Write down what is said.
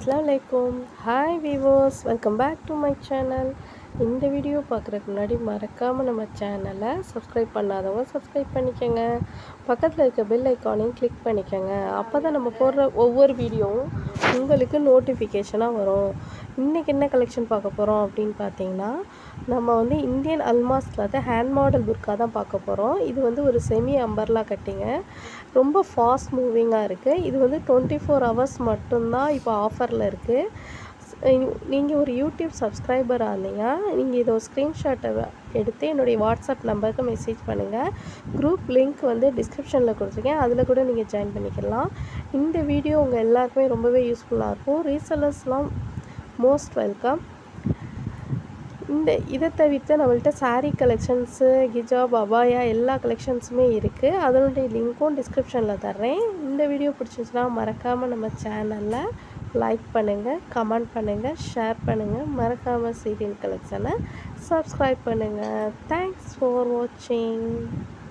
அஸ்ஸலாமு அலைக்கும் ஹாய் விவோஸ் welcome back to my channel இந்த வீடியோ பார்க்குறதுக்கு முன்னாடி மறக்காமல் நம்ம சேனலை சப்ஸ்கிரைப் பண்ணாதவங்க சப்ஸ்கிரைப் பண்ணிக்கோங்க பக்கத்தில் இருக்க பெல் ஐக்கானையும் கிளிக் பண்ணிக்கோங்க அப்போ தான் நம்ம போடுற ஒவ்வொரு வீடியோவும் உங்களுக்கு நோட்டிஃபிகேஷனாக வரும் இன்றைக்கி என்ன கலெக்ஷன் பார்க்க போகிறோம் அப்படின்னு பார்த்தீங்கன்னா நம்ம வந்து இந்தியன் அல்மாஸில் தான் ஹேண்ட் மாடல் புர்க்கா தான் பார்க்க போகிறோம் இது வந்து ஒரு செமி அம்பர்லா கட்டிங்க ரொம்ப ஃபாஸ்ட் மூவிங்காக இருக்குது இது வந்து டுவெண்ட்டி ஃபோர் ஹவர்ஸ் மட்டும்தான் இப்போ ஆஃபரில் இருக்குது நீங்கள் ஒரு யூடியூப் சப்ஸ்கிரைபராக இருந்தீங்க நீங்கள் இதை ஒரு ஸ்க்ரீன்ஷாட்டை எடுத்து என்னுடைய வாட்ஸ்அப் நம்பருக்கு மெசேஜ் பண்ணுங்கள் குரூப் லிங்க் வந்து டிஸ்கிரிப்ஷனில் கொடுத்துருக்கேன் அதில் கூட நீங்கள் ஜாயின் பண்ணிக்கலாம் இந்த வீடியோ உங்கள் எல்லாருக்குமே ரொம்பவே யூஸ்ஃபுல்லாக இருக்கும் ரீசெல்லர்ஸ்லாம் மோஸ்ட் வெல்கம் இந்த இதை தவிர்த்து நம்மள்ட்ட சாரீ கலெக்ஷன்ஸு ஹிஜாப் அபாயா எல்லா கலெக்ஷன்ஸுமே இருக்குது அதனுடைய லிங்க்கும் டிஸ்கிரிப்ஷனில் தர்றேன் இந்த வீடியோ பிடிச்சிருந்துச்சுன்னா மறக்காமல் நம்ம சேனலில் லைக் பண்ணுங்கள் கமெண்ட் பண்ணுங்கள் ஷேர் பண்ணுங்கள் மறக்காமல் சீரியல் கலெக்ஷனை சப்ஸ்கிரைப் பண்ணுங்கள் தேங்க்ஸ் ஃபார் வாட்சிங்